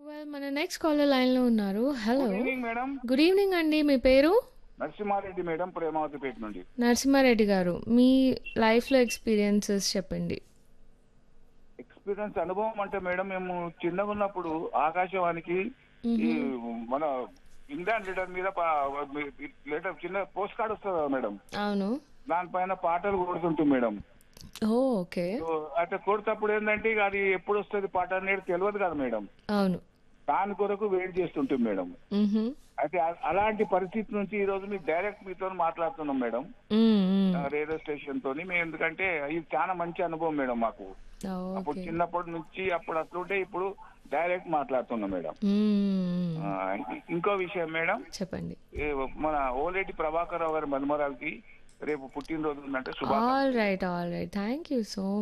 Well మన next caller లైన్లో ఉన్నారు hello good evening madam good evening అండి మీ పేరు నరసింహారెడ్డి మేడం ప్రేమావతిపేట నుండి నరసింహారెడ్డి గారు మీ లైఫ్లో ఎక్స్పీరియన్సెస్ చెప్పండి ఎక్స్పీరియన్స్ అనుభవం అంటే మేడం మేము చిన్నగా ఉన్నప్పుడు ఆకాశవాణికి ఈ మన ఇండియన్ లీడర్ మీద లెటర్ చిన్న పోస్ట్ కార్డ్ వస్తుంది కదా మేడం అవును దానిపైన పాటలు కొడుతుంటాం మేడం ఓ ఓకే సో అయితే కొడుతప్పుడు ఏంటంటే ఇక అది ఎప్పుడు వస్తుంది పాట అనేది తెలియదు కదా మేడం అవును దాని కొరకు వెయిట్ చేస్తుంటాం మేడం మ్మ్హమ్. అయితే అ- అలాంటి పరిస్థితి నుంచి ఈ రోజు మీకు డైరెక్ట్ మీతో మాట్లాడుతున్నాం మేడం మ్మ్, మ్మ్. రేడియో స్టేషన్ తోని మేము ఎందుకంటే ఇది చాలా మంచి అనుభవం మేడం మాకు అప్పుడు ఓకే చిన్నప్పటి నుంచి అప్పుడు అట్లుంటే ఇప్పుడు డైరెక్ట్ మాట్లాడుతున్నాం మేడం మ్మ్. ఆ, ఇంకో విషయం మేడం చెప్పండి ఏ మన ఓలేటి ప్రభాకర్ రావు గారి మనుమరాలకి రేపు పుట్టినరోజు ఉందంటే శుభాకాంక్షలు all right all right thank you so